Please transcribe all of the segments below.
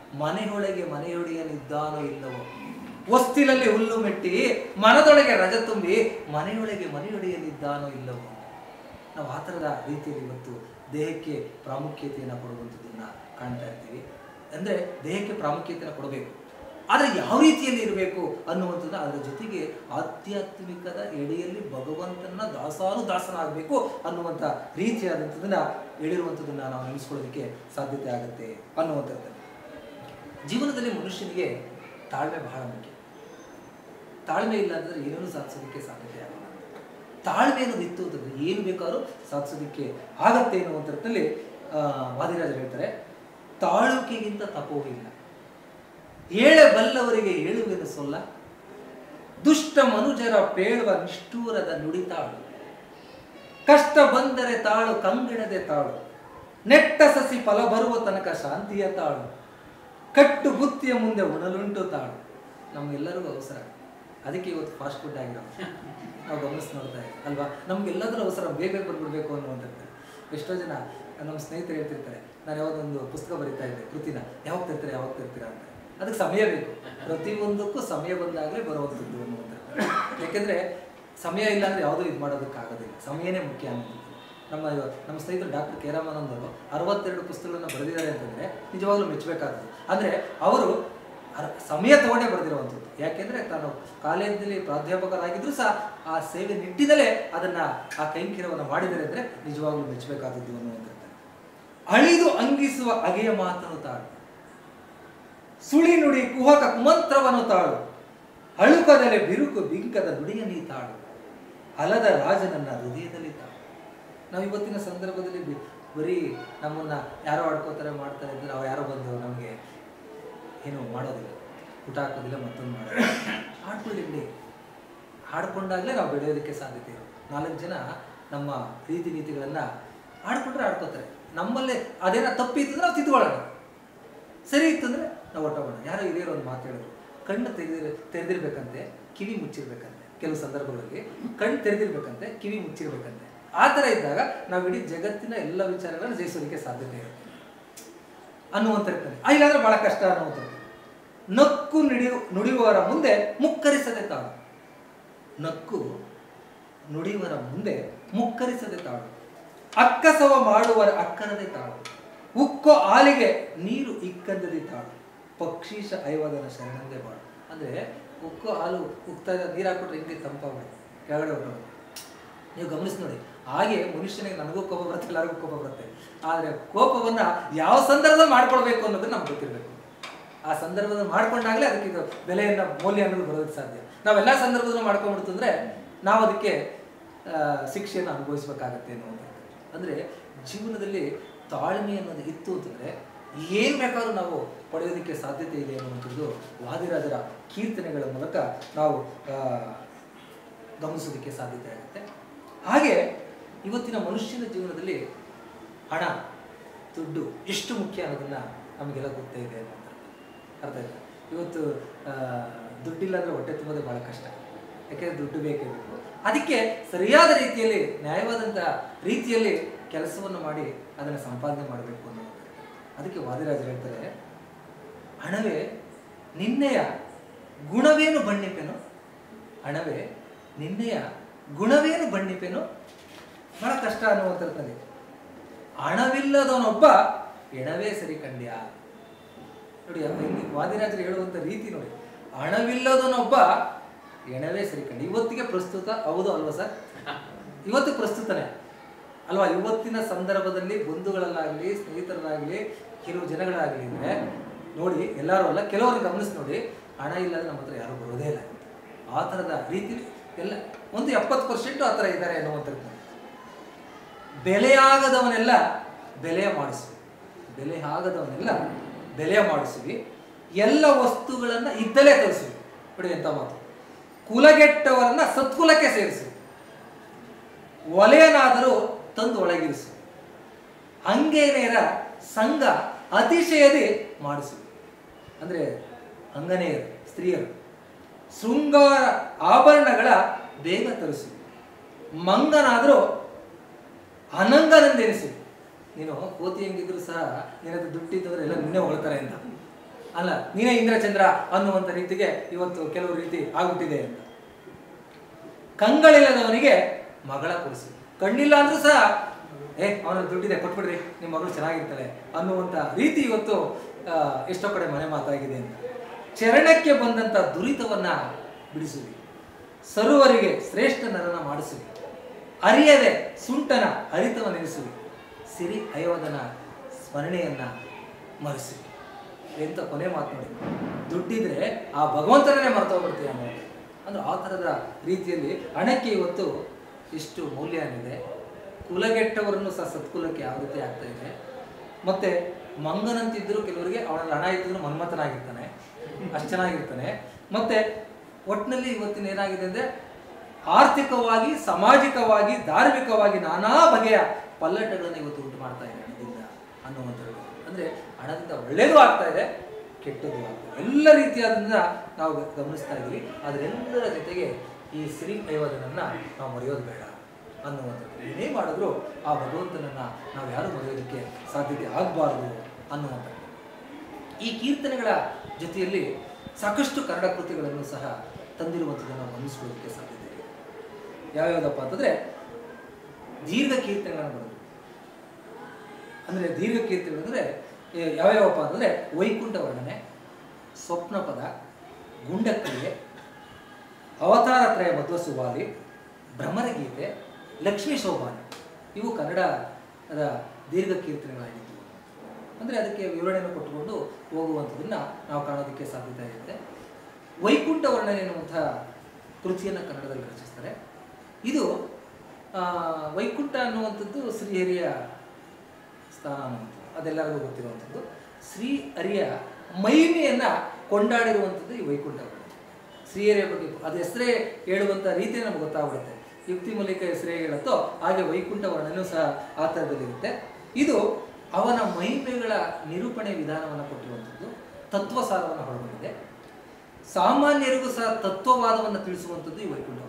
ಮನೆಯೊಳಗೆ ಮನೆಯೊಡೆಯನಿದ್ದಾನೋ ಇಲ್ಲವೋ ಹೊಸ್ತಿಲಲ್ಲಿ ಹುಲ್ಲು ಮೆಟ್ಟಿ ಮನದೊಳಗೆ ರಜ ತುಂಬಿ ಮನೆಯೊಳಗೆ ಮನೆಯೊಡೆಯನಿದ್ದಾನೋ ಇಲ್ಲವೋ ನಾವು ಆ ಥರದ ರೀತಿಯಲ್ಲಿ ಇವತ್ತು ದೇಹಕ್ಕೆ ಪ್ರಾಮುಖ್ಯತೆಯನ್ನು ಕೊಡುವಂಥದ್ದನ್ನ ಕಾಣ್ತಾ ಇರ್ತೀವಿ ಅಂದರೆ ದೇಹಕ್ಕೆ ಪ್ರಾಮುಖ್ಯತೆಯನ್ನು ಕೊಡಬೇಕು ಆದರೆ ಯಾವ ರೀತಿಯಲ್ಲಿ ಇರಬೇಕು ಅನ್ನುವಂಥದ್ದು ಅದರ ಜೊತೆಗೆ ಆಧ್ಯಾತ್ಮಿಕದ ಎಡೆಯಲ್ಲಿ ಭಗವಂತನ ದಾಸಾನು ದಾಸನಾಗಬೇಕು ಅನ್ನುವಂಥ ರೀತಿಯಾದಂಥದ್ದನ್ನ ಹೇಳಿರುವಂಥದ್ದನ್ನ ನಾವು ನೆನೆಸ್ಕೊಳ್ಳೋದಕ್ಕೆ ಸಾಧ್ಯತೆ ಆಗುತ್ತೆ ಅನ್ನುವಂಥದ್ದು ಜೀವನದಲ್ಲಿ ಮನುಷ್ಯನಿಗೆ ತಾಳ್ಮೆ ಬಹಳ ಮುಖ್ಯ ತಾಳ್ಮೆ ಇಲ್ಲ ಅಂತಂದ್ರೆ ಏನೂ ಸಾಧಿಸೋದಕ್ಕೆ ಸಾಧ್ಯತೆ ಆಗಲ್ಲ ತಾಳ್ಮೆ ಅನ್ನೋದು ಇತ್ತು ಅಂತಂದ್ರೆ ಏನು ಬೇಕಾದ್ರೂ ಸಾಧಿಸೋದಕ್ಕೆ ಆಗತ್ತೆ ಎನ್ನುವಂಥದ್ದಲ್ಲಿ ವಾದಿರಾಜರು ಹೇಳ್ತಾರೆ ತಾಳುಕೆಗಿಂತ ತಪವೂ ಇಲ್ಲ ಏಳಬಲ್ಲವರಿಗೆ ಏಳುವೆನು ಸೊಲ್ಲ ದುಷ್ಟ ಮನುಜರ ಪೇಳುವ ನಿಷ್ಠೂರದ ನುಡಿತಾಳು ಕಷ್ಟ ಬಂದರೆ ತಾಳು ಕಂಗಿಣದೆ ತಾಳು ನೆಟ್ಟ ಸಸಿ ಫಲ ಬರುವ ತನಕ ಶಾಂತಿಯ ತಾಳು ಕಟ್ಟು ಬುತ್ತಿಯ ಮುಂದೆ ಉಣಲುಂಟು ತಾಳು ನಮ್ಗೆಲ್ಲರಿಗೂ ಅವಸರ ಅದಕ್ಕೆ ಇವತ್ತು ಫಾಸ್ಟ್ ಫುಡ್ ಆಗಿರೋ ನಾವು ಗಮನಿಸಿ ನೋಡ್ತಾ ಇದ್ದೀವಿ ಅಲ್ವಾ ನಮ್ಗೆಲ್ಲದರೂ ಅವಸರ ಬೇಗ ಬೇಗ ಬಂದ್ಬಿಡ್ಬೇಕು ಅನ್ನುವಂಥದ್ದು ಎಷ್ಟೋ ಜನ ನಮ್ಮ ಸ್ನೇಹಿತರು ಹೇಳ್ತಿರ್ತಾರೆ ನಾನು ಯಾವ್ದೊಂದು ಪುಸ್ತಕ ಬರಿತಾ ಇದ್ದೆ ಕೃತಿನ ಯಾವಾಗ ತರ್ತೀರಾ ಯಾವಾಗ ತರ್ತೀರಾ ಅಂತ ಅದಕ್ಕೆ ಸಮಯ ಬೇಕು ಪ್ರತಿಯೊಂದಕ್ಕೂ ಸಮಯ ಬಂದಾಗಲೇ ಬರುವಂಥದ್ದು ಅನ್ನುವಂಥದ್ದು ಯಾಕೆಂದ್ರೆ ಸಮಯ ಇಲ್ಲ ಅಂದ್ರೆ ಯಾವುದೂ ಇದು ಮಾಡೋದಕ್ಕಾಗೋದಿಲ್ಲ ಸಮಯನೇ ಮುಖ್ಯ ಅನ್ನೋದು ನಮ್ಮ ನಮ್ಮ ಸ್ನೇಹಿತರು ಡಾಕ್ಟರ್ ಕೆ ರಾಮಾನಂದ್ ಅವರು ಅರವತ್ತೆರಡು ಪುಸ್ತಕಗಳನ್ನ ಬರೆದಿದ್ದಾರೆ ಅಂತಂದ್ರೆ ನಿಜವಾಗ್ಲೂ ಮೆಚ್ಚಬೇಕಾಗ್ತದೆ ಅಂದ್ರೆ ಅವರು ಅರ್- ಸಮಯ ತಗೊಂಡೇ ಬರೆದಿರುವಂಥದ್ದು ಯಾಕೆಂದ್ರೆ ತಾನು ಕಾಲೇಜಿನಲ್ಲಿ ಪ್ರಾಧ್ಯಾಪಕರಾಗಿದ್ರು ಸಹ ಆ ಸೇವೆ ನಿಟ್ಟಿನಲ್ಲೇ ಅದನ್ನ ಆ ಕೈಂಕಿರವನ್ನು ಮಾಡಿದ್ದಾರೆ ಅಂದ್ರೆ ನಿಜವಾಗ್ಲೂ ಮೆಚ್ಚಬೇಕಾದದ್ದು ಅನ್ನುವಂಥದ್ದು ಅಳಿದು ಅಂಗಿಸುವ ಅಗೆಯ ಮಾತನ್ನು ತಾಳು ಸುಳಿ ನುಡಿ ಕುಹಕ ಕುಮಂತ್ರವನ್ನು ತಾಳು ಅಳುಕದಲೆ ಬಿರುಕು ಬಿಂಕದ ನುಡಿಯ ನೀ ತಾಳು ಅಲದ ರಾಜನನ್ನ ಹೃದಯದಲ್ಲಿ ತಾಳು ನಾವು ಇವತ್ತಿನ ಸಂದರ್ಭದಲ್ಲಿ ಬಿ- ಬರೀ ನಮ್ಮನ್ನ ಯಾರೋ ಆಡ್ಕೋತಾರೆ ಮಾಡ್ತಾರೆ ಅಂದ್ರೆ ನಾವು ಯಾರೋ ಬಂದು ನಮಗೆ ಏನು ಮಾಡೋದಿಲ್ಲ ಊಟ ಹಾಕೋದಿಲ್ಲ ಮತ್ತೊಂದು ಮಾಡೋದಿಲ್ಲ ಆಡ್ಕೊಳ್ಳಿ ಬಿಡಿ ಆಡ್ಕೊಂಡಾಗಲೇ ನಾವು ಬೆಳೆಯೋದಕ್ಕೆ ಸಾಧ್ಯತೆ ಇರೋದು ನಾಲ್ಕು ಜನ ನಮ್ಮ ರೀತಿ ನೀತಿಗಳನ್ನ ಆಡ್ಕೊಂಡ್ರೆ ಆಡ್ಕೋತಾರೆ ನಮ್ಮಲ್ಲೇ ಅದೇನ ತಪ್ಪಿತ್ತು ನಾವು ತಿದ್ಕೊಳ್ಳೋಣ ಸರಿ ಇತ್ತಂದ್ರೆ ನಾವು ಹೊಟ್ಟೋಗೋಣ ಯಾರೋ ಹಿರಿಯರು ಒಂದು ಮಾತು ಹೇಳಿದ್ರು ಕಣ್ಣು ತೆಗೆದಿರ ತೆರೆದಿರ್ಬೇಕಂತೆ ಕಿವಿ ಮುಚ್ಚಿರ್ಬೇಕಂತೆ ಕೆಲವು ಸಂದರ್ಭಗಳಲ್ಲಿ ಕಣ್ಣು ತೆರೆದಿರ್ಬೇಕಂತೆ ಕಿವಿ ಮುಚ್ಚಿರ್ಬೇಕಂತೆ ಆ ಥರ ಇದ್ದಾಗ ನಾವು ಇಡೀ ಜಗತ್ತಿನ ಎಲ್ಲ ವಿಚಾರಗಳನ್ನು ಜಯಿಸೋದಕ್ಕೆ ಸಾಧ್ಯತೆ ಇರುತ್ತೆ ಅನ್ನುವಂಥ ಇರ್ತಾನೆ ಆ, ಇಲ್ಲಾಂದ್ರೆ ಬಹಳ ಕಷ್ಟ ಅನ್ನುವಂಥದ್ದು ನಕ್ಕು ನುಡಿಯು ನುಡಿಯುವವರ ಮುಂದೆ ಮುಕ್ಕರಿಸದೆ ತಾಳು ನಕ್ಕು ನುಡಿಯುವರ ಮುಂದೆ ಮುಕ್ಕರಿಸದೆ ತಾಳು ಅಕ್ಕಸವ ಮಾಡುವರ ಅಕ್ಕರದೆ ತಾಳು ಉಕ್ಕೋ ಆಲಿಗೆ ನೀರು ಇಕ್ಕಂದದಿ ತಾಳು ಪಕ್ಷೀಶ ಐವದನ ಶರಣಂದೆ ಬಾಳು ಅಂದ್ರೆ ಉಕ್ಕೋ ಹಾಲು ಉಕ್ತಾ ಇದ್ದ ನೀರು ಹಾಕ್ಬಿಟ್ರೆ ಹಿಂಗೆ ತಂಪಾಗ್ಬಿಡುತ್ತೆ ಕೆಳಗಡೆ ಹೊರಟೋಗುತ್ತೆ ನೀವು ಗಮನಿಸಿ ನೋಡಿ ಹಾಗೆ ಮನುಷ್ಯನಿಗೆ ನನಗೂ ಕೋಪ ಬರುತ್ತೆ ಎಲ್ಲರಿಗೂ ಕೋಪ ಬರುತ್ತೆ ಆದರೆ ಕೋಪವನ್ನ ಯಾವ ಸಂದರ್ಭದಲ್ಲಿ ಮಾಡ್ಕೊಳ್ಬೇಕು ಅನ್ನೋದನ್ನ ನಮ್ಗೆ ಗೊತ್ತಿರಬೇಕು ಆ ಸಂದರ್ಭದಲ್ಲಿ ಮಾಡ್ಕೊಂಡಾಗಲೇ ಅದಕ್ಕೆ ಇದು ಬೆಲೆಯನ್ನ ಮೌಲ್ಯ ಅನ್ನೋದು ಬರೋದಕ್ಕೆ ಸಾಧ್ಯ ನಾವೆಲ್ಲ ಸಂದರ್ಭದಲ್ಲೂ ಮಾಡ್ಕೊಂಡ್ಬಿಡ್ತು ಅಂದ್ರೆ ನಾವು ಅದಕ್ಕೆ ಆ, ಶಿಕ್ಷೆಯನ್ನು ಅನುಭವಿಸ್ಬೇಕಾಗತ್ತೆ ಅನ್ನೋದು ಅಂದ್ರೆ ಜೀವನದಲ್ಲಿ ತಾಳ್ಮೆ ಅನ್ನೋದು ಇತ್ತು ಅಂತಂದ್ರೆ ಏನ್ ಬೇಕಾದ್ರೂ ನಾವು ಪಡೆಯೋದಕ್ಕೆ ಸಾಧ್ಯತೆ ಇದೆ ಅನ್ನುವಂಥದ್ದು ವಾದಿರಾಜರ ಕೀರ್ತನೆಗಳ ಮೂಲಕ ನಾವು ಆ, ಗಮನಿಸೋದಕ್ಕೆ ಸಾಧ್ಯತೆ ಆಗುತ್ತೆ ಹಾಗೆ ಇವತ್ತಿನ ಮನುಷ್ಯನ ಜೀವನದಲ್ಲಿ ಹಣ ದುಡ್ಡು ಎಷ್ಟು ಮುಖ್ಯ ಅನ್ನೋದನ್ನ ನಮಗೆಲ್ಲ ಗೊತ್ತೇ ಇದೆ ಅನ್ನೋದು ಅರ್ಥ ಆಯ್ತಾ ಇವತ್ತು ಆ, ದುಡ್ಡಿಲ್ಲ ಅಂದ್ರೆ ಹೊಟ್ಟೆ ತುಂಬೋದೇ ಬಹಳ ಕಷ್ಟ ಯಾಕೆಂದ್ರೆ ದುಡ್ಡು ಬೇಕೇ ಬೇಕು ಅದಕ್ಕೆ ಸರಿಯಾದ ರೀತಿಯಲ್ಲಿ ನ್ಯಾಯವಾದಂಥ ರೀತಿಯಲ್ಲಿ ಕೆಲಸವನ್ನು ಮಾಡಿ ಅದನ್ನು ಸಂಪಾದನೆ ಮಾಡಬೇಕು ಅನ್ನೋದು ಅದಕ್ಕೆ ವಾದಿರಾಜರು ಹೇಳ್ತಾರೆ ಹಣವೇ ನಿನ್ನೆಯ ಗುಣವೇನು ಬಣ್ಣಿಪೆನು ಹಣವೇ ನಿನ್ನೆಯ ಗುಣವೇನು ಬಣ್ಣಿಪೆನು ಬಹಳ ಕಷ್ಟ ಅನ್ನುವಂಥದ್ದಲ್ಲಿ ಹಣವಿಲ್ಲದವನೊಬ್ಬ ಎಣವೇ ಸರಿ ಕಂಡ್ಯ ನೋಡಿ ಅಮ್ಮ ಇಲ್ಲಿ ವಾದಿರಾಜರು ಹೇಳುವಂಥ ರೀತಿ ನೋಡಿ ಹಣವಿಲ್ಲದವನೊಬ್ಬ ಎಣವೇ ಸರಿ ಕಂಡ ಇವತ್ತಿಗೆ ಪ್ರಸ್ತುತ ಹೌದು ಅಲ್ವಾ ಸರ್ ಇವತ್ತು ಪ್ರಸ್ತುತನೇ ಅಲ್ವಾ ಇವತ್ತಿನ ಸಂದರ್ಭದಲ್ಲಿ ಬಂಧುಗಳಲ್ಲಾಗಲಿ ಸ್ನೇಹಿತರಲ್ಲಾಗಲಿ ಕೆಲವು ಜನಗಳಾಗಲಿ ಅಂದ್ರೆ ನೋಡಿ ಎಲ್ಲರೂ ಅಲ್ಲ ಕೆಲವರು ಗಮನಿಸಿ ನೋಡಿ ಹಣ ಇಲ್ಲದೆ ನಮ್ಮ ಹತ್ರ ಯಾರು ಬರೋದೇ ಇಲ್ಲ ಆ ಥರದ ರೀತಿ ಎಲ್ಲ ಒಂದು ಎಪ್ಪತ್ತು ಪರ್ಸೆಂಟ್ ಆ ಥರ ಇದ್ದಾರೆ ಅನ್ನುವಂಥದ್ದು ಬೆಲೆಯಾಗದವನೆಲ್ಲ ಬೆಲೆಯ ಮಾಡಿಸುವಿ ಬೆಲೆ ಆಗದವನೆಲ್ಲ ಬೆಲೆಯ ಮಾಡಿಸುವಿ ಎಲ್ಲ ವಸ್ತುಗಳನ್ನ ಇದ್ದಲೇ ಕಳಿಸುವಿ ನೋಡಿ ಎಂತ ಮಾತು ಕುಲಗೆಟ್ಟವರನ್ನ ಸತ್ಕುಲಕ್ಕೆ ಸೇರಿಸು ಒಲೆಯನಾದರೂ ತಂದು ಒಳಗಿರಿಸು ಅಂಗೇನೇರ ಸಂಘ ಅತಿಶಯದಿ ಮಾಡಿಸು ಅಂದ್ರೆ ಅಂಗನೇಯರು ಸ್ತ್ರೀಯರು ಶೃಂಗಾರ ಆಭರಣಗಳ ಬೇಗ ತರಿಸು ಮಂಗನಾದರೂ ಅನಂಗನೆಂದೆನಿಸು ನೀನು ಕೋತಿ ಹೆಂಗಿದ್ರು ಸಹ ನಿನ್ನದು ದುಡ್ಡಿದ್ದವರು ಎಲ್ಲ ನಿನ್ನೆ ಹೊಳ್ತಾರೆ ಅಂತ ಅಲ್ಲ ನೀನೇ ಇಂದ್ರಚಂದ್ರ ಅನ್ನುವಂಥ ರೀತಿಗೆ ಇವತ್ತು ಕೆಲವು ರೀತಿ ಆಗ್ಬಿಟ್ಟಿದೆ ಅಂತ ಕಂಗಳಿಲ್ಲದವನಿಗೆ ಮಗಳ ಕೊಡಿಸಿ ಕಣ್ಣಿಲ್ಲ ಅಂದ್ರೂ ಸಹ ಏ ಅವನ ದುಡ್ಡಿದೆ ಕೊಟ್ಬಿಡ್ರಿ ನಿಮ್ಮ ಮಗಳು ಚೆನ್ನಾಗಿರ್ತಾಳೆ ಅನ್ನುವಂಥ ರೀತಿ ಇವತ್ತು ಆ, ಎಷ್ಟೋ ಕಡೆ ಮನೆ ಮಾತಾಗಿದೆ ಅಂತ ಚರಣಕ್ಕೆ ಬಂದಂಥ ದುರಿತವನ್ನ ಬಿಡಿಸುವಿ ಸರ್ವರಿಗೆ ಶ್ರೇಷ್ಠ ನರನ ಮಾಡಿಸುವಿ ಅರಿಯದೆ ಸುಂಟನ ಹರಿತವನೆನಿಸುವಿ ಸಿರಿ ಅಯೋಧನ ಸ್ಮರಣೆಯನ್ನ ಮರೆಸುವಿ ಎಂತ ಕೊನೆ ಮಾತು ನೋಡಿ ದುಡ್ಡಿದ್ರೆ ಆ ಭಗವಂತನೇ ಮರ್ತೋಗ್ಬಿಡ್ತೀವಿ ಅನ್ನೋದು ಅಂದ್ರೆ ಆ ಥರದ ರೀತಿಯಲ್ಲಿ ಹಣಕ್ಕೆ ಇವತ್ತು ಎಷ್ಟು ಮೌಲ್ಯ ಇದೆ ಕುಲಗೆಟ್ಟವರನ್ನು ಸಹ ಸತ್ಕುಲಕ್ಕೆ ಯಾವ ರೀತಿ ಆಗ್ತಾ ಇದೆ ಮತ್ತೆ ಮಂಗನಂತಿದ್ದರೂ ಕೆಲವರಿಗೆ ಅವನಲ್ಲಿ ಹಣ ಇದ್ದರೂ ಮನ್ಮಥನಾಗಿರ್ತಾನೆ ಅಷ್ಟು ಚೆನ್ನಾಗಿರ್ತಾನೆ ಮತ್ತೆ ಒಟ್ಟಿನಲ್ಲಿ ಇವತ್ತಿನ ಏನಾಗಿದೆ ಅಂದ್ರೆ ಆರ್ಥಿಕವಾಗಿ ಸಾಮಾಜಿಕವಾಗಿ ಧಾರ್ಮಿಕವಾಗಿ ನಾನಾ ಬಗೆಯ ಪಲ್ಲಟಗಳನ್ನು ಇವತ್ತು ಉಂಟು ಮಾಡ್ತಾ ಇದೆ ಹಣದಿಂದ ಅನ್ನುವಂಥದ್ದು ಅಂದ್ರೆ ಹಣದಿಂದ ಒಳ್ಳೇದು ಆಗ್ತಾ ಇದೆ ಕೆಟ್ಟದ್ದು ಆಗ್ತಾ ಇದೆ ಎಲ್ಲ ರೀತಿಯಾದ್ರಿಂದ ನಾವು ಗಮನಿಸ್ತಾ ಇದ್ದೀವಿ ಅದರೆಲ್ಲರ ಜೊತೆಗೆ ಈ ಸಿರಿ ಐವದನನ್ನ ನಾವು ಮರೆಯೋದು ಬೇಡ ಅನ್ನುವಂಥದ್ದು ಏನೇ ಮಾಡಿದ್ರು ಆ ಭಗವಂತನನ್ನ ನಾವು ಯಾರು ಮರೆಯೋದಕ್ಕೆ ಸಾಧ್ಯತೆ ಆಗಬಾರ್ದು ಅನ್ನುವಂಥದ್ದು ಈ ಕೀರ್ತನೆಗಳ ಜೊತೆಯಲ್ಲಿ ಸಾಕಷ್ಟು ಕನ್ನಡ ಕೃತಿಗಳನ್ನು ಸಹ ತಂದಿರುವಂಥದ್ದನ್ನು ನಾವು ಗಮನಿಸ್ಕೊಳ್ಳೋದಕ್ಕೆ ಸಾಧ್ಯತೆ ಇದೆ ಯಾವ್ಯಾವುದಪ್ಪ ಅಂತಂದ್ರೆ ದೀರ್ಘ ಕೀರ್ತನೆಗಳನ್ನು ಬರೆದು ಅಂದರೆ ದೀರ್ಘ ಕೀರ್ತನೆಗಳು ಅಂದರೆ ಯಾವ್ಯಾವಪ್ಪ ಅಂತಂದರೆ ವೈಕುಂಠ ವರ್ಣನೆ ಸ್ವಪ್ನ ಪದ ಗುಂಡಕ್ರಿಯೆ ಅವತಾರ ತ್ರಯ ಮಧ್ವ ಸುವಾಲಿ ಭ್ರಮರಗೀತೆ ಲಕ್ಷ್ಮೀ ಶೋಭಾನೆ ಇವು ಕನ್ನಡದ ದೀರ್ಘ ಕೀರ್ತನೆಗಳಾಗಿದ್ದವು ಅಂದರೆ ಅದಕ್ಕೆ ವಿವರಣೆಯನ್ನು ಕೊಟ್ಟುಕೊಂಡು ಹೋಗುವಂಥದ್ದನ್ನ ನಾವು ಕಾಣೋದಕ್ಕೆ ಸಾಧ್ಯತೆ ಇರುತ್ತೆ ವೈಕುಂಠ ವರ್ಣನೆ ಎನ್ನುವಂಥ ಕೃತಿಯನ್ನು ಕನ್ನಡದಲ್ಲಿ ರಚಿಸ್ತಾರೆ ಇದು ಆ, ವೈಕುಂಠ ಅನ್ನುವಂಥದ್ದು ಶ್ರೀಹರಿಯ ಸ್ಥಾನ ಅನ್ನುವಂಥದ್ದು ಅದೆಲ್ಲರಿಗೂ ಗೊತ್ತಿರುವಂಥದ್ದು ಶ್ರೀಹರಿಯ ಮಹಿಮೆಯನ್ನ ಕೊಂಡಾಡಿರುವಂಥದ್ದು ಈ ವೈಕುಂಠ ವರ್ಣನೆ ಶ್ರೀಹರಿಯ ಬಗ್ಗೆ ಅದು ಹೆಸರೇ ಹೇಳುವಂಥ ರೀತಿ ನಮ್ಗೆ ಗೊತ್ತಾಗ್ಬಿಡುತ್ತೆ ಯುಕ್ತಿ ಮಲ್ಲಿಕ ಹೆಸರೇ ಹೇಳುತ್ತೋ ಹಾಗೆ ವೈಕುಂಠ ವರ್ಣನೆಯೂ ಸಹ ಆ ಥರದಲ್ಲಿರುತ್ತೆ ಇದು ಅವನ ಮಹಿಮೆಗಳ ನಿರೂಪಣೆ ವಿಧಾನವನ್ನು ಕೊಟ್ಟಿರುವಂಥದ್ದು ತತ್ವಸಾರವನ್ನು ಹೊರಗೊಂಡಿದೆ ಸಾಮಾನ್ಯರಿಗೂ ಸಹ ತತ್ವವಾದವನ್ನು ತಿಳಿಸುವಂಥದ್ದು ಈ ವೈಕುಂಠ ವರ್ಣನೆ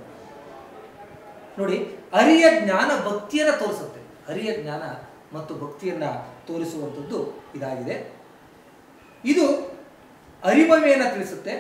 ನೋಡಿ ಅರಿಯ ಜ್ಞಾನ ಭಕ್ತಿಯನ್ನ ತೋರಿಸುತ್ತೆ ಅರಿಯ ಜ್ಞಾನ ಮತ್ತು ಭಕ್ತಿಯನ್ನ ತೋರಿಸುವಂಥದ್ದು ಇದಾಗಿದೆ ಇದು ಅರಿಮಮೆಯನ್ನ ತಿಳಿಸುತ್ತೆ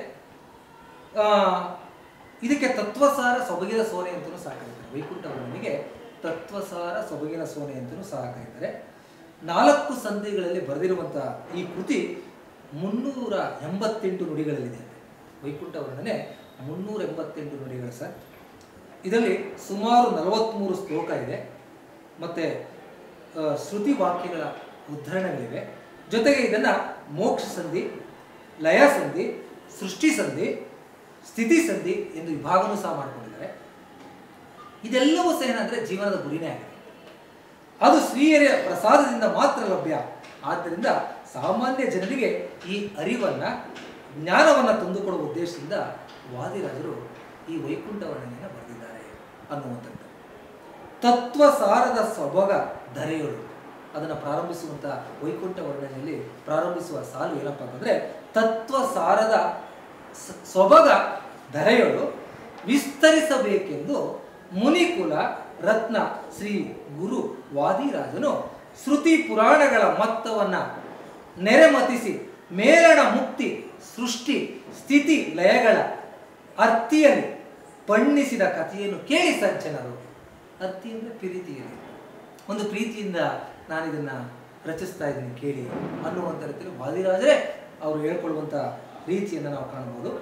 ಆ, ಇದಕ್ಕೆ ತತ್ವಸಾರ ಸೊಬಗಿನ ಸೋನೆ ಅಂತಲೂ ಸಹ ಕರೀತಾರೆ ವೈಕುಂಠ ವರ್ಣನೆಗೆ ತತ್ವಸಾರ ಸೊಬಗಿನ ಸೋನೆ ಅಂತಲೂ ಸಹ ಕರೀತಾರೆ ನಾಲ್ಕು ಸಂಧಿಗಳಲ್ಲಿ ಬರೆದಿರುವಂತಹ ಈ ಕೃತಿ ಮುನ್ನೂರ ಎಂಬತ್ತೆಂಟು ನುಡಿಗಳಲ್ಲಿದೆ ವೈಕುಂಠ ವರ್ಣನೆ ಮುನ್ನೂರ ಎಂಬತ್ತೆಂಟು ನುಡಿಗಳು ಸರ್ ಇದರಲ್ಲಿ ಸುಮಾರು ನಲವತ್ತ್ಮೂರು ಶ್ಲೋಕ ಇದೆ ಮತ್ತೆ ಆ, ಶ್ರುತಿ ವಾಕ್ಯಗಳ ಉದ್ಧರಣೆಗಳಿವೆ ಜೊತೆಗೆ ಇದನ್ನ ಮೋಕ್ಷ ಸಂಧಿ ಲಯ ಸಂಧಿ ಸೃಷ್ಟಿ ಸಂಧಿ ಸ್ಥಿತಿ ಸಂಧಿ ಎಂದು ವಿಭಾಗನೂ ಸಹ ಮಾಡಿಕೊಂಡಿದ್ದಾರೆ ಇದೆಲ್ಲವೂ ಸಹ ಏನಂದ್ರೆ ಜೀವನದ ಗುರಿನೇ ಆಗಿದೆ ಅದು ಶ್ರೀಯರಿಯ ಪ್ರಸಾದದಿಂದ ಮಾತ್ರ ಲಭ್ಯ ಆದ್ದರಿಂದ ಸಾಮಾನ್ಯ ಜನರಿಗೆ ಈ ಅರಿವನ್ನ ಜ್ಞಾನವನ್ನ ತಂದುಕೊಡುವ ಉದ್ದೇಶದಿಂದ ವಾದಿರಾಜರು ಈ ವೈಕುಂಠ ವರ್ಣನೆಯನ್ನು ಬರೆದಿದ್ದಾರೆ ಅನ್ನುವಂಥದ್ದು ತತ್ವ ಸಾರದ ಸೊಬಗ ಧರೆಯಳು ಅದನ್ನು ಪ್ರಾರಂಭಿಸುವಂತ ವೈಕುಂಠ ವರ್ಣನೆಯಲ್ಲಿ ಪ್ರಾರಂಭಿಸುವ ಸಾಲು ಏನಪ್ಪ ಅಂತಂದ್ರೆ ತತ್ವ ಸಾರದ ಸ- ಸೊಬಗ ಧರೆಯಳು ವಿಸ್ತರಿಸಬೇಕೆಂದು ಮುನಿಕುಲ ರತ್ನ ಶ್ರೀ ಗುರು ವಾದಿರಾಜನು ಶ್ರುತಿ ಪುರಾಣಗಳ ಮೊತ್ತವನ್ನ ನೆರೆಮತಿಸಿ ಮೇಲಣ ಮುಕ್ತಿ ಸೃಷ್ಟಿ ಸ್ಥಿತಿ ಲಯಗಳ ಅರ್ಥಿಯಲ್ಲಿ ಬಣ್ಣಿಸಿದ ಕಥೆಯನ್ನು ಕೇಳಿ ಸಜ್ಜನರು ಅರ್ಥಿ ಅಂದರೆ ಪ್ರೀತಿಯಲ್ಲಿ ಒಂದು ಪ್ರೀತಿಯಿಂದ ನಾನು ಇದನ್ನ ರಚಿಸ್ತಾ ಇದ್ದೀನಿ ಕೇಳಿ ಅನ್ನುವಂಥ ರೀತಿಯಲ್ಲಿ ವಾದಿರಾಜರೇ ಅವರು ಹೇಳ್ಕೊಳ್ಳುವಂಥ ರೀತಿಯನ್ನು ನಾವು ಕಾಣಬಹುದು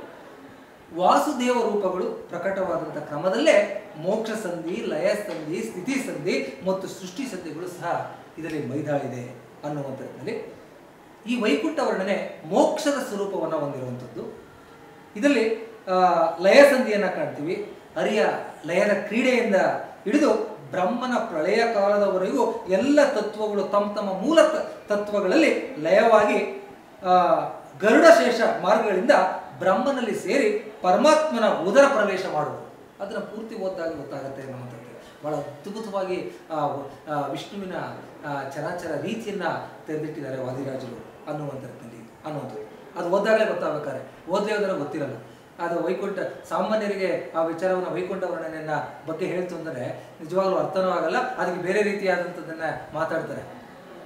ವಾಸುದೇವ ರೂಪಗಳು ಪ್ರಕಟವಾದಂಥ ಕ್ರಮದಲ್ಲೇ ಮೋಕ್ಷ ಸಂಧಿ ಲಯ ಸಂಧಿ ಸ್ಥಿತಿ ಸಂಧಿ ಮತ್ತು ಸೃಷ್ಟಿ ಸಂಧಿಗಳು ಸಹ ಇದರಲ್ಲಿ ಮೈದಾಳಿದೆ ಅನ್ನುವಂಥ ರೀತಿಯಲ್ಲಿ ಈ ವೈಕುಂಠ ವರ್ಣನೆ ಮೋಕ್ಷದ ಸ್ವರೂಪವನ್ನು ಹೊಂದಿರುವಂಥದ್ದು ಇದರಲ್ಲಿ ಆ, ಲಯ ಸಂಧಿಯನ್ನು ಕಾಣ್ತೀವಿ ಹರಿಯ ಲಯದ ಕ್ರೀಡೆಯಿಂದ ಹಿಡಿದು ಬ್ರಹ್ಮನ ಪ್ರಳಯ ಕಾಲದವರೆಗೂ ಎಲ್ಲ ತತ್ವಗಳು ತಮ್ಮ ತಮ್ಮ ಮೂಲ ತ- ತತ್ವಗಳಲ್ಲಿ ಲಯವಾಗಿ ಆ, ಗರುಡ ಶೇಷ ಮಾರ್ಗಗಳಿಂದ ಬ್ರಹ್ಮನಲ್ಲಿ ಸೇರಿ ಪರಮಾತ್ಮನ ಉದರ ಪ್ರವೇಶ ಮಾಡುವುದು ಅದನ್ನು ಪೂರ್ತಿ ಓದಿದಾಗ ಗೊತ್ತಾಗುತ್ತೆ ಅನ್ನುವಂಥದ್ದು ಬಹಳ ಅದ್ಭುತವಾಗಿ ಆ ವ- ಆ ವಿಷ್ಣುವಿನ ಆ ಚರಾಚರ ರೀತಿಯನ್ನ ತೆರೆದಿಟ್ಟಿದ್ದಾರೆ ವಾದಿರಾಜರು ಅನ್ನುವಂಥದ್ದಲ್ಲಿ ಅನ್ನುವಂಥದ್ದು ಅದು ಓದಾಗಲೇ ಗೊತ್ತಾಗಬೇಕಾದ್ರೆ ಓದಲೇ ಹೋದರೆ ಗೊತ್ತಿರಲ್ಲ ಅದು ವೈಕುಂಠ ಸಾಮಾನ್ಯರಿಗೆ ಆ ವಿಚಾರವನ್ನು ವೈಕುಂಠ ವರ್ಣನೆಯನ್ನ ಬಗ್ಗೆ ಹೇಳ್ತು ಅಂದರೆ ನಿಜವಾಗ್ಲೂ ಅರ್ಥನೂ ಆಗಲ್ಲ ಅದಕ್ಕೆ ಬೇರೆ ರೀತಿಯಾದಂಥದ್ದನ್ನ ಮಾತಾಡ್ತಾರೆ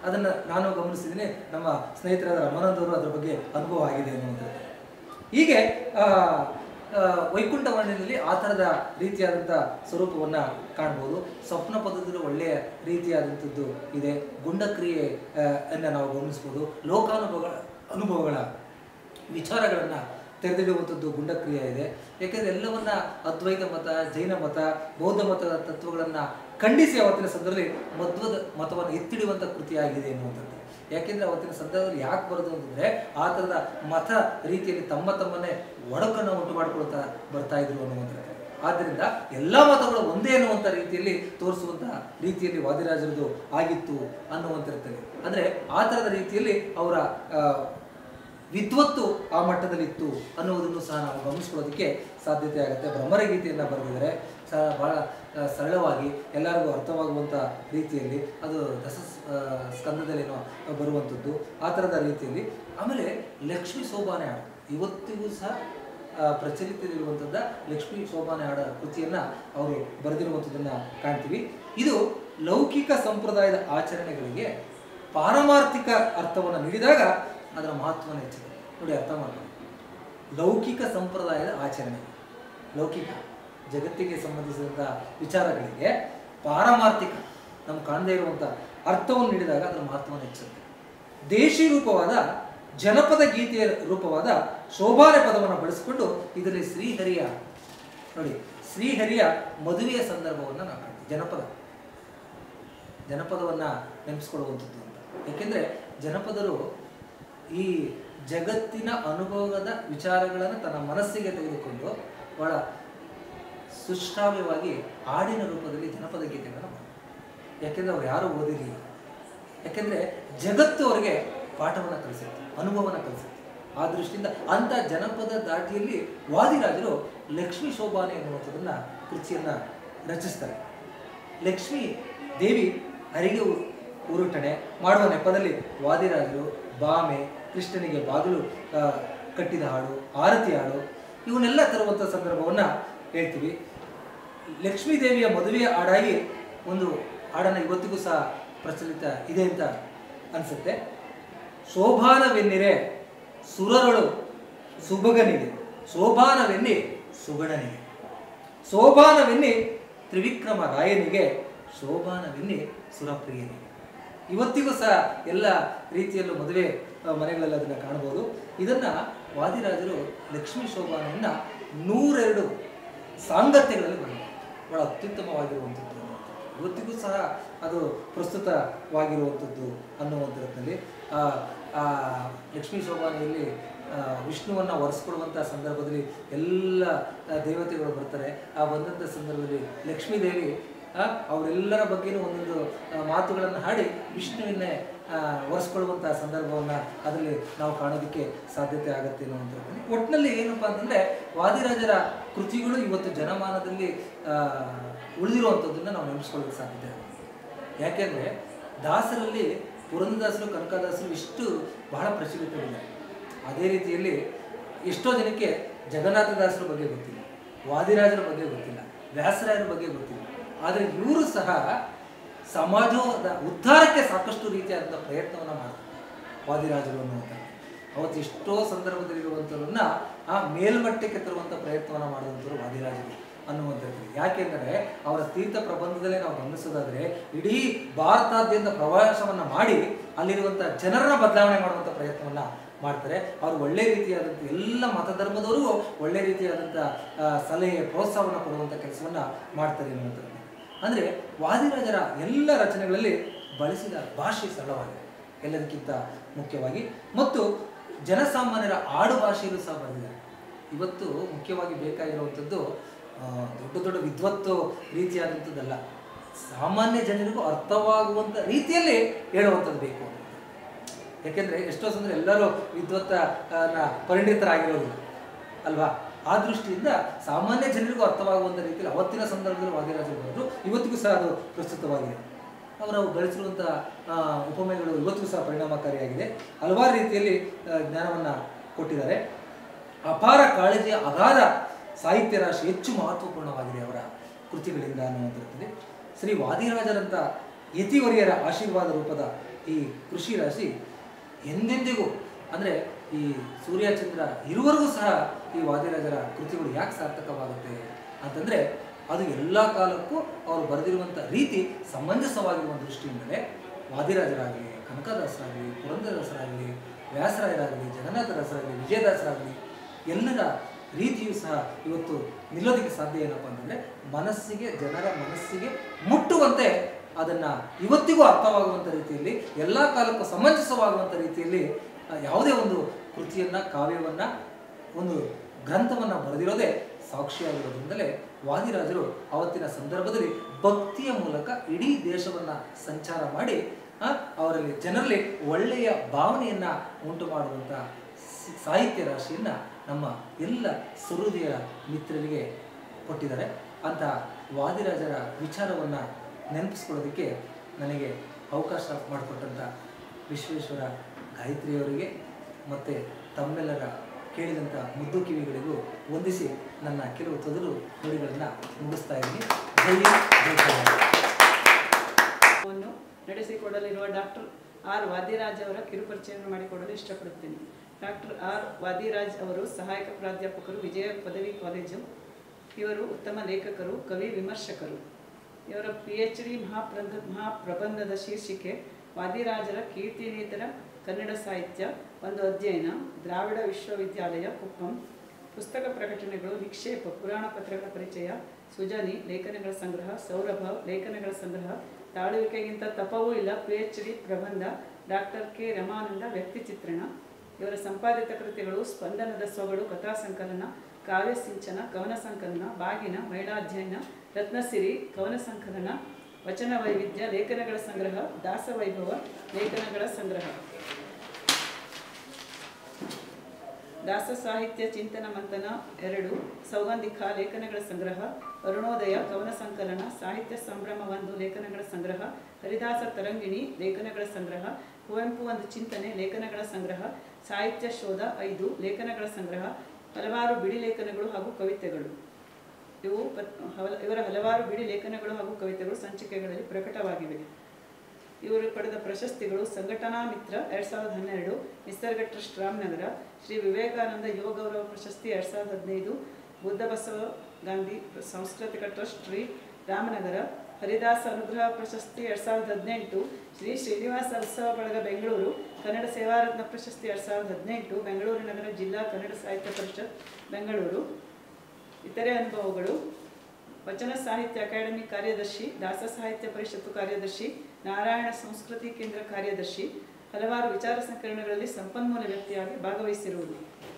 ಅದನ್ನು ನಾನು ಗಮನಿಸಿದ್ದೀನಿ ನಮ್ಮ ಸ್ನೇಹಿತರಾದ ರಮಾನಂದ್ ಅವರು ಅದರ ಬಗ್ಗೆ ಅನುಭವ ಆಗಿದೆ ಅನ್ನುವಂಥದ್ದು ಹೀಗೆ ಆ, ಆ, ವೈಕುಂಠ ವರ್ಣನೆಯಲ್ಲಿ ಆ ಥರದ ರೀತಿಯಾದಂಥ ಸ್ವರೂಪವನ್ನು ಕಾಣ್ಬೋದು ಸ್ವಪ್ನ ಪದದಲ್ಲಿ ಒಳ್ಳೆಯ ರೀತಿಯಾದಂಥದ್ದು ಇದೆ ಗುಂಡಕ್ರಿಯೆ ಆ, ಅನ್ನ ನಾವು ಗಮನಿಸ್ಬೋದು ಲೋಕಾನುಭವಗಳ ಅನುಭವಗಳ ವಿಚಾರಗಳನ್ನು ತೆರೆದಿಡುವಂಥದ್ದು ಗುಂಡಕ್ರಿಯೆ ಇದೆ ಯಾಕೆಂದರೆ ಎಲ್ಲವನ್ನ ಅದ್ವೈತ ಮತ ಜೈನ ಮತ ಬೌದ್ಧ ಮತದ ತತ್ವಗಳನ್ನು ಖಂಡಿಸಿ ಅವತ್ತಿನ ಸಂದರ್ಭದಲ್ಲಿ ಮಧ್ವದ ಮತವನ್ನು ಎತ್ತಿಡುವಂಥ ಕೃತಿಯಾಗಿದೆ ಎನ್ನುವಂಥದ್ದು ಯಾಕೆಂದರೆ ಅವತ್ತಿನ ಸಂದರ್ಭದಲ್ಲಿ ಯಾಕೆ ಬರೋದು ಅಂತಂದರೆ ಆ ಥರದ ಮತ ರೀತಿಯಲ್ಲಿ ತಮ್ಮ ತಮ್ಮನ್ನೇ ಒಡಕನ್ನು ಉಂಟು ಮಾಡಿಕೊಳ್ತಾ ಬರ್ತಾ ಇದ್ರು ಅನ್ನುವಂಥದ್ದು ಆದ್ದರಿಂದ ಎಲ್ಲ ಮತಗಳು ಒಂದೇ ಅನ್ನುವಂಥ ರೀತಿಯಲ್ಲಿ ತೋರಿಸುವಂತಹ ರೀತಿಯಲ್ಲಿ ವಾದಿರಾಜರದು ಆಗಿತ್ತು ಅನ್ನುವಂಥದ್ದು ಅಂದರೆ ಆ ಥರದ ರೀತಿಯಲ್ಲಿ ಅವರ ಆ, ವಿದ್ವತ್ತು ಆ ಮಟ್ಟದಲ್ಲಿತ್ತು ಅನ್ನುವುದನ್ನು ಸಹ ನಾವು ಗಮನಿಸ್ಕೊಳ್ಳೋದಕ್ಕೆ ಸಾಧ್ಯತೆ ಆಗುತ್ತೆ ಭ್ರಮರ ಗೀತೆಯನ್ನು ಬರೆದಿದ್ದಾರೆ ಸಹ ಬಹಳ ಆ, ಸರಳವಾಗಿ ಎಲ್ಲರಿಗೂ ಅರ್ಥವಾಗುವಂಥ ರೀತಿಯಲ್ಲಿ ಅದು ದಶ ಆ, ಸ್ಕಂದದಲ್ಲೇನೋ ಬರುವಂಥದ್ದು ಆ ಥರದ ರೀತಿಯಲ್ಲಿ ಆಮೇಲೆ ಲಕ್ಷ್ಮೀ ಸೋಬಾನೆ ಹಾಡು ಇವತ್ತಿಗೂ ಸಹ ಆ, ಪ್ರಚಲಿತದಲ್ಲಿರುವಂಥದ್ದು ಲಕ್ಷ್ಮೀ ಶೋಭಾನೆ ಹಾಡ ಕೃತಿಯನ್ನು ಅವರು ಬರೆದಿರುವಂಥದ್ದನ್ನು ಕಾಣ್ತೀವಿ ಇದು ಲೌಕಿಕ ಸಂಪ್ರದಾಯದ ಆಚರಣೆಗಳಿಗೆ ಪಾರಮಾರ್ಥಿಕ ಅರ್ಥವನ್ನು ನೀಡಿದಾಗ ಅದರ ಮಹತ್ವನ ಹೆಚ್ಚಿದೆ ನೋಡಿ ಅರ್ಥ ಮಾಡ್ಕೊಳ್ಳಿ ಲೌಕಿಕ ಸಂಪ್ರದಾಯದ ಆಚರಣೆ ಲೌಕಿಕ ಜಗತ್ತಿಗೆ ಸಂಬಂಧಿಸಿದಂಥ ವಿಚಾರಗಳಿಗೆ ಪಾರಮಾರ್ಥಿಕ ನಮ್ಗೆ ಕಾಣದೇ ಇರುವಂಥ ಅರ್ಥವನ್ನು ನೀಡಿದಾಗ ಅದರ ಮಹತ್ವವನ್ನು ಹೆಚ್ಚುತ್ತೆ ದೇಶಿ ರೂಪವಾದ ಜನಪದ ಗೀತೆಯ ರೂಪವಾದ ಶೋಭಾನೆ ಪದವನ್ನು ಬಳಸಿಕೊಂಡು ಇದರಲ್ಲಿ ಶ್ರೀಹರಿಯ ನೋಡಿ ಶ್ರೀಹರಿಯ ಮದುವೆಯ ಸಂದರ್ಭವನ್ನು ನಾವು ಕಾಣ್ತೀವಿ ಜನಪದ ಜನಪದವನ್ನು ನೆನೆಸ್ಕೊಳ್ಳುವಂಥದ್ದು ಅಂತ ಏಕೆಂದರೆ ಜನಪದರು ಈ ಜಗತ್ತಿನ ಅನುಭವದ ವಿಚಾರಗಳನ್ನು ತನ್ನ ಮನಸ್ಸಿಗೆ ತೆಗೆದುಕೊಂಡು ಬಹಳ ಸುಶ್ರಾವ್ಯವಾಗಿ ಹಾಡಿನ ರೂಪದಲ್ಲಿ ಜನಪದ ಗೀತೆಗಳನ್ನು ಮಾಡ್ತಾರೆ ಯಾಕೆಂದರೆ ಅವ್ರು ಯಾರೂ ಓದಿರಲಿಲ್ಲ ಯಾಕೆಂದರೆ ಜಗತ್ತು ಅವರಿಗೆ ಪಾಠವನ್ನು ಕಲಿಸುತ್ತೆ ಅನುಭವನ ಕಲಿಸುತ್ತೆ ಆ ದೃಷ್ಟಿಯಿಂದ ಅಂಥ ಜನಪದ ದಾಟಿಯಲ್ಲಿ ವಾದಿರಾಜರು ಲಕ್ಷ್ಮೀ ಶೋಭಾನೆ ಎನ್ನುವಂಥದ್ದನ್ನು ಕೃತಿಯನ್ನು ರಚಿಸ್ತಾರೆ ಲಕ್ಷ್ಮೀ ದೇವಿ ಹರಿಗೆ ಉ- ಉರುಟಣೆ ಮಾಡುವ ನೆಪದಲ್ಲಿ ವಾದಿರಾಜರು ಬಾಮೆ ಕೃಷ್ಣನಿಗೆ ಬಾಗಿಲು ಆ, ಕಟ್ಟಿದ ಹಾಡು ಆರತಿ ಹಾಡು ಇವನ್ನೆಲ್ಲ ತರುವಂಥ ಸಂದರ್ಭವನ್ನು ಹೇಳ್ತೀವಿ ಲಕ್ಷ್ಮೀ ದೇವಿಯ ಮದುವೆಯ ಹಾಡಾಗಿ ಒಂದು ಹಾಡನ್ನು ಇವತ್ತಿಗೂ ಸಹ ಪ್ರಚಲಿತ ಇದೆ ಅಂತ ಅನಿಸುತ್ತೆ ಶೋಭಾನವೆನ್ನಿರೆ ಸುರರಳು ಸುಭಗನಿಗೆ ಶೋಭಾನವೆನ್ನಿ ಸುಗಣನಿಗೆ ಶೋಭಾನವೆನ್ನಿ ತ್ರಿವಿಕ್ರಮ ರಾಯನಿಗೆ ಶೋಭಾನವೆನ್ನಿ ಸುರಪ್ರಿಯನಿಗೆ ಇವತ್ತಿಗೂ ಸಹ ಎಲ್ಲ ರೀತಿಯಲ್ಲೂ ಮದುವೆ ಆ, ಮನೆಗಳಲ್ಲಿ ಅದನ್ನು ಕಾಣಬಹುದು ಇದನ್ನು ವಾದಿರಾಜರು ಲಕ್ಷ್ಮೀ ಶೋಭಾನೆಯನ್ನು ನೂರೆರಡು ಸಾಂಗತ್ಯಗಳಲ್ಲಿ ಬರೆದರು ಬಹಳ ಅತ್ಯುತ್ತಮವಾಗಿರುವಂಥದ್ದು ಇವತ್ತಿಗೂ ಸಹ ಅದು ಪ್ರಸ್ತುತವಾಗಿರುವಂಥದ್ದು ಅನ್ನುವಂಥದ್ರಲ್ಲಿ ಆ ಆ ಲಕ್ಷ್ಮೀ ಶೋಭಾನೆಯಲ್ಲಿ ಆ, ವಿಷ್ಣುವನ್ನು ಒರೆಸ್ಕೊಳ್ಳುವಂಥ ಸಂದರ್ಭದಲ್ಲಿ ಎಲ್ಲ ಆ, ದೇವತೆಗಳು ಬರ್ತಾರೆ ಆ ಬಂದಂಥ ಸಂದರ್ಭದಲ್ಲಿ ಲಕ್ಷ್ಮೀ ದೇವಿ ಆ, ಅವರೆಲ್ಲರ ಬಗ್ಗೆನೂ ಒಂದೊಂದು ಆ, ಮಾತುಗಳನ್ನು ಹಾಡಿ ವಿಷ್ಣುವನ್ನೇ ಆ, ಒರೆಸ್ಕೊಳ್ಳುವಂಥ ಸಂದರ್ಭವನ್ನು ಅದರಲ್ಲಿ ನಾವು ಕಾಣೋದಕ್ಕೆ ಸಾಧ್ಯತೆ ಆಗುತ್ತೆ ಅನ್ನುವಂಥದ್ದು ಒಟ್ಟಿನಲ್ಲಿ ಏನಪ್ಪ ಅಂತಂದರೆ ವಾದಿರಾಜರ ಕೃತಿಗಳು ಇವತ್ತು ಜನಮಾನದಲ್ಲಿ ಆ, ಉಳಿದಿರುವಂಥದ್ದನ್ನು ನಾವು ನೆನೆಸ್ಕೊಳ್ಳೋಕ್ಕೆ ಸಾಧ್ಯತೆ ಆಗುತ್ತೆ ಯಾಕೆಂದರೆ ದಾಸರಲ್ಲಿ ಪುರಂದದಾಸರು ಕನಕದಾಸರು ಇಷ್ಟು ಬಹಳ ಪ್ರಚಲಿತವಿದ್ದಾರೆ ಅದೇ ರೀತಿಯಲ್ಲಿ ಎಷ್ಟೋ ಜನಕ್ಕೆ ಜಗನ್ನಾಥದಾಸರ ಬಗ್ಗೆ ಗೊತ್ತಿಲ್ಲ ವಾದಿರಾಜರ ಬಗ್ಗೆ ಗೊತ್ತಿಲ್ಲ ವ್ಯಾಸರಾಯರ ಬಗ್ಗೆ ಗೊತ್ತಿಲ್ಲ ಆದರೆ ಇವರು ಸಹ ಸಮಾಜದ ಉದ್ಧಾರಕ್ಕೆ ಸಾಕಷ್ಟು ರೀತಿಯಾದಂಥ ಪ್ರಯತ್ನವನ್ನು ಮಾಡ್ತಾರೆ ವಾದಿರಾಜರು ಅನ್ನುವಂಥದ್ದು ಅವತ್ತು ಎಷ್ಟೋ ಸಂದರ್ಭದಲ್ಲಿರುವಂಥವ್ರನ್ನ ಆ ಮೇಲ್ಮಟ್ಟಕ್ಕೆ ತರುವಂಥ ಪ್ರಯತ್ನವನ್ನು ಮಾಡಿದಂಥವ್ರು ವಾದಿರಾಜರು ಅನ್ನುವಂಥದ್ದು ಯಾಕೆಂದರೆ ಅವರ ತೀರ್ಥ ಪ್ರಬಂಧದಲ್ಲೇ ನಾವು ಗಮನಿಸೋದಾದರೆ ಇಡೀ ಭಾರತಾದ್ಯಂತ ಪ್ರವಾಸವನ್ನು ಮಾಡಿ ಅಲ್ಲಿರುವಂಥ ಜನರನ್ನ ಬದಲಾವಣೆ ಮಾಡುವಂಥ ಪ್ರಯತ್ನವನ್ನು ಮಾಡ್ತಾರೆ ಅವರು ಒಳ್ಳೆ ರೀತಿಯಾದಂಥ ಎಲ್ಲ ಮತಧರ್ಮದವರಿಗೂ ಒಳ್ಳೆ ರೀತಿಯಾದಂಥ ಆ, ಸಲಹೆ ಪ್ರೋತ್ಸಾಹವನ್ನು ಕೊಡುವಂಥ ಕೆಲಸವನ್ನು ಮಾಡ್ತಾರೆ ಅನ್ನುವಂಥದ್ದು ಅಂದರೆ ವಾದಿರಾಜರ ಎಲ್ಲ ರಚನೆಗಳಲ್ಲಿ ಬಳಸಿದ ಭಾಷೆ ಸರಳವಾಗಿದೆ ಎಲ್ಲದಕ್ಕಿಂತ ಮುಖ್ಯವಾಗಿ ಮತ್ತು ಜನಸಾಮಾನ್ಯರ ಆಡು ಭಾಷೆಯಲ್ಲೂ ಸಹ ಬರೆದಿದ್ದಾರೆ ಇವತ್ತು ಮುಖ್ಯವಾಗಿ ಬೇಕಾಗಿರುವಂಥದ್ದು ಆ, ದೊಡ್ಡ ದೊಡ್ಡ ವಿದ್ವತ್ತು ರೀತಿಯಾದಂಥದ್ದಲ್ಲ ಸಾಮಾನ್ಯ ಜನರಿಗೂ ಅರ್ಥವಾಗುವಂಥ ರೀತಿಯಲ್ಲಿ ಹೇಳುವಂಥದ್ದು ಬೇಕು ಅಂತ ಯಾಕೆಂದರೆ ಎಷ್ಟೋ ಸಂದ್ರೆ ಎಲ್ಲರೂ ವಿದ್ವತ್ತ ಆ, ನ ಪರಿಣಿತರಾಗಿರೋದಿಲ್ಲ ಅಲ್ವಾ ಆ ದೃಷ್ಟಿಯಿಂದ ಸಾಮಾನ್ಯ ಜನರಿಗೂ ಅರ್ಥವಾಗುವಂಥ ರೀತಿಯಲ್ಲಿ ಅವತ್ತಿನ ಸಂದರ್ಭದಲ್ಲಿ ವಾದಿರಾಜರು ಬರೆದು ಇವತ್ತಿಗೂ ಸಹ ಅದು ಪ್ರಸ್ತುತವಾಗಿದೆ ಅವರು ಬಳಸಿರುವಂಥ ಆ, ಉಪಮೆಗಳು ಇವತ್ತಿಗೂ ಸಹ ಪರಿಣಾಮಕಾರಿಯಾಗಿದೆ ಹಲವಾರು ರೀತಿಯಲ್ಲಿ ಜ್ಞಾನವನ್ನು ಕೊಟ್ಟಿದ್ದಾರೆ ಅಪಾರ ಕಾಳಜಿಯ ಅಗಾಧ ಸಾಹಿತ್ಯ ರಾಶಿ ಹೆಚ್ಚು ಮಹತ್ವಪೂರ್ಣವಾಗಿದೆ ಅವರ ಕೃತಿಗಳಿಂದ ಅನ್ನುವಂಥದ್ದಲ್ಲಿ ಶ್ರೀ ವಾದಿರಾಜರಂಥ ಯತಿವರಿಯರ ಆಶೀರ್ವಾದ ರೂಪದ ಈ ಕೃಷಿ ರಾಶಿ ಎಂದೆಂದಿಗೂ ಅಂದರೆ ಈ ಸೂರ್ಯಚಂದ್ರ ಇರುವವರೆಗೂ ಸಹ ಈ ವಾದಿರಾಜರ ಕೃತಿಗಳು ಯಾಕೆ ಸಾರ್ಥಕವಾಗುತ್ತೆ ಅಂತಂದರೆ ಅದು ಎಲ್ಲ ಕಾಲಕ್ಕೂ ಅವರು ಬರೆದಿರುವಂಥ ರೀತಿ ಸಮಂಜಸವಾಗಿರುವ ದೃಷ್ಟಿಯಿಂದಲೇ ವಾದಿರಾಜರಾಗಲಿ ಕನಕದಾಸರಾಗಲಿ ಪುರಂದರದಾಸರಾಗಲಿ ವ್ಯಾಸರಾಯರಾಗಲಿ ಜಗನ್ನಾಥದಾಸರಾಗಲಿ ವಿಜಯದಾಸರಾಗಲಿ ಎಲ್ಲರ ರೀತಿಯೂ ಸಹ ಇವತ್ತು ನಿಲ್ಲೋದಕ್ಕೆ ಸಾಧ್ಯ ಏನಪ್ಪ ಅಂತಂದರೆ ಮನಸ್ಸಿಗೆ ಜನರ ಮನಸ್ಸಿಗೆ ಮುಟ್ಟುವಂತೆ ಅದನ್ನು ಇವತ್ತಿಗೂ ಅರ್ಥವಾಗುವಂಥ ರೀತಿಯಲ್ಲಿ ಎಲ್ಲ ಕಾಲಕ್ಕೂ ಸಮಂಜಸವಾಗುವಂಥ ರೀತಿಯಲ್ಲಿ ಆ, ಯಾವುದೇ ಒಂದು ಕೃತಿಯನ್ನು ಕಾವ್ಯವನ್ನು ಒಂದು ಗ್ರಂಥವನ್ನು ಬರೆದಿರೋದೇ ಸಾಕ್ಷಿಯಾಗಿರೋದ್ರಿಂದಲೇ ವಾದಿರಾಜರು ಅವತ್ತಿನ ಸಂದರ್ಭದಲ್ಲಿ ಭಕ್ತಿಯ ಮೂಲಕ ಇಡೀ ದೇಶವನ್ನು ಸಂಚಾರ ಮಾಡಿ ಆ, ಅವರಲ್ಲಿ ಜನರಲ್ಲಿ ಒಳ್ಳೆಯ ಭಾವನೆಯನ್ನು ಉಂಟು ಮಾಡುವಂಥ ಸ- ಸಾಹಿತ್ಯ ರಾಶಿಯನ್ನು ನಮ್ಮ ಎಲ್ಲ ಸುಹೃದಯ ಮಿತ್ರರಿಗೆ ಕೊಟ್ಟಿದ್ದಾರೆ ಅಂತ ವಾದಿರಾಜರ ವಿಚಾರವನ್ನು ನೆನಪಿಸ್ಕೊಳ್ಳೋದಕ್ಕೆ ನನಗೆ ಅವಕಾಶ ಮಾಡಿಕೊಟ್ಟಂಥ ವಿಶ್ವೇಶ್ವರ ಗಾಯತ್ರಿಯವರಿಗೆ ಮತ್ತು ತಮ್ಮೆಲ್ಲರ ಕೇಳಿದಂಥ ಮುದ್ದು ಕಿವಿಗಳಿಗೂ ವಂದಿಸಿ ನನ್ನ ಕೆಲವು ತೊದಲು ನುಡಿಗಳನ್ನು ಮುಗಿಸ್ತಾ ಇದ್ದೀನಿ ಜೈ ಜೈ ಕರ್ನಾಟಕ. ವನ್ನು ನಡೆಸಿಕೊಡಲಿರುವ ಡಾಕ್ಟರ್ ಆರ್ ವಾದಿರಾಜ್ ಅವರ ಕಿರುಪರಿಚಯವನ್ನು ಮಾಡಿಕೊಡಲು ಇಷ್ಟಪಡುತ್ತೇನೆ ಡಾಕ್ಟರ್ ಆರ್ ವಾದಿರಾಜ್ ಅವರು ಸಹಾಯಕ ಪ್ರಾಧ್ಯಾಪಕರು ವಿಜಯ ಪದವಿ ಕಾಲೇಜು ಇವರು ಉತ್ತಮ ಲೇಖಕರು ಕವಿ ವಿಮರ್ಶಕರು ಇವರ ಪಿ ಎಚ್ ಡಿ ಮಹಾಪ್ರಂಧ ಮಹಾಪ್ರಬಂಧದ ಶೀರ್ಷಿಕೆ ವಾದಿರಾಜರ ಕೀರ್ತಿನೇತರ ಕನ್ನಡ ಸಾಹಿತ್ಯ ಒಂದು ಅಧ್ಯಯನ ದ್ರಾವಿಡ ವಿಶ್ವವಿದ್ಯಾಲಯ ಕುಪ್ಪಂ ಪುಸ್ತಕ ಪ್ರಕಟಣೆಗಳು ನಿಕ್ಷೇಪ ಪುರಾಣ ಪತ್ರಗಳ ಪರಿಚಯ ಸುಜನಿ ಲೇಖನಗಳ ಸಂಗ್ರಹ ಸೌರಭ ಲೇಖನಗಳ ಸಂಗ್ರಹ ತಾಳುವಿಕೆಗಿಂತ ತಪವೂ ಇಲ್ಲ ಪಿ ಎಚ್ ಡಿ ಪ್ರಬಂಧ ಡಾಕ್ಟರ್ ಕೆ ರಮಾನಂದ ವ್ಯಕ್ತಿ ಚಿತ್ರಣ ಇವರ ಸಂಪಾದಿತ ಕೃತಿಗಳು ಸ್ಪಂದನದ ಸೊಗಡು ಕಥಾ ಸಂಕಲನ ಕಾವ್ಯ ಸಿಂಚನ ಕವನ ಸಂಕಲನ ಬಾಗಿನ ಮಹಿಳಾಧ್ಯಯನ ರತ್ನಸಿರಿ ಕವನ ಸಂಕಲನ ವಚನ ವೈವಿಧ್ಯ ಲೇಖನಗಳ ಸಂಗ್ರಹ ದಾಸವೈಭವ ಲೇಖನಗಳ ಸಂಗ್ರಹ ದಾಸ ಸಾಹಿತ್ಯ ಚಿಂತನ ಮಂಥನ ಎರಡು ಸೌಗಂಧಿಕ ಲೇಖನಗಳ ಸಂಗ್ರಹ ಅರುಣೋದಯ ಕವನ ಸಂಕಲನ ಸಾಹಿತ್ಯ ಸಂಭ್ರಮ ಒಂದು ಲೇಖನಗಳ ಸಂಗ್ರಹ ಹರಿದಾಸ ತರಂಗಿಣಿ ಲೇಖನಗಳ ಸಂಗ್ರಹ ಕುವೆಂಪು ಒಂದು ಚಿಂತನೆ ಲೇಖನಗಳ ಸಂಗ್ರಹ ಸಾಹಿತ್ಯ ಶೋಧ ಐದು ಲೇಖನಗಳ ಸಂಗ್ರಹ ಹಲವಾರು ಬಿಡಿ ಲೇಖನಗಳು ಹಾಗೂ ಕವಿತೆಗಳು ಇವು ಪತ್- ಹಲ- ಇವರ ಹಲವಾರು ಬಿಡಿ ಲೇಖನಗಳು ಹಾಗೂ ಕವಿತೆಗಳು ಸಂಚಿಕೆಗಳಲ್ಲಿ ಪ್ರಕಟವಾಗಿವೆ ಇವರು ಪಡೆದ ಪ್ರಶಸ್ತಿಗಳು ಸಂಘಟನಾ ಮಿತ್ರ ಎರಡ್ ಸಾವಿರದ ಹನ್ನೆರಡು ನಿಸರ್ಗ ಟ್ರಸ್ಟ್ ರಾಮನಗರ ಶ್ರೀ ವಿವೇಕಾನಂದ ಯುವ ಗೌರವ ಪ್ರಶಸ್ತಿ ಎರಡ್ ಸಾವಿರದ ಹದಿನೈದು ಬುದ್ಧ ಬಸವ ಗಾಂಧಿ ಸಾಂಸ್ಕೃತಿಕ ಟ್ರಸ್ಟ್ ಶ್ರೀ ರಾಮನಗರ ಹರಿದಾಸ ಅನುಗ್ರಹ ಪ್ರಶಸ್ತಿ ಎರಡ್ ಸಾವಿರದ ಹದಿನೆಂಟು ಶ್ರೀ ಶ್ರೀನಿವಾಸ ಉತ್ಸವ ಬಳಗ ಬೆಂಗಳೂರು ಕನ್ನಡ ಸೇವಾರತ್ನ ಪ್ರಶಸ್ತಿ ಎರಡ್ ಸಾವಿರದ ಹದಿನೆಂಟು ಬೆಂಗಳೂರು ನಗರ ಜಿಲ್ಲಾ ಕನ್ನಡ ಸಾಹಿತ್ಯ ಪರಿಷತ್ ಬೆಂಗಳೂರು ಇತರೆ ಅನುಭವಗಳು ವಚನ ಸಾಹಿತ್ಯ ಅಕಾಡೆಮಿ ಕಾರ್ಯದರ್ಶಿ ದಾಸ ಸಾಹಿತ್ಯ ಪರಿಷತ್ತು ಕಾರ್ಯದರ್ಶಿ ನಾರಾಯಣ ಸಂಸ್ಕೃತಿ ಕೇಂದ್ರ ಕಾರ್ಯದರ್ಶಿ ಹಲವಾರು ವಿಚಾರ ಸಂಕಿರಣಗಳಲ್ಲಿ ಸಂಪನ್ಮೂಲ ವ್ಯಕ್ತಿಯಾಗಿ ಭಾಗವಹಿಸಿರುವುದು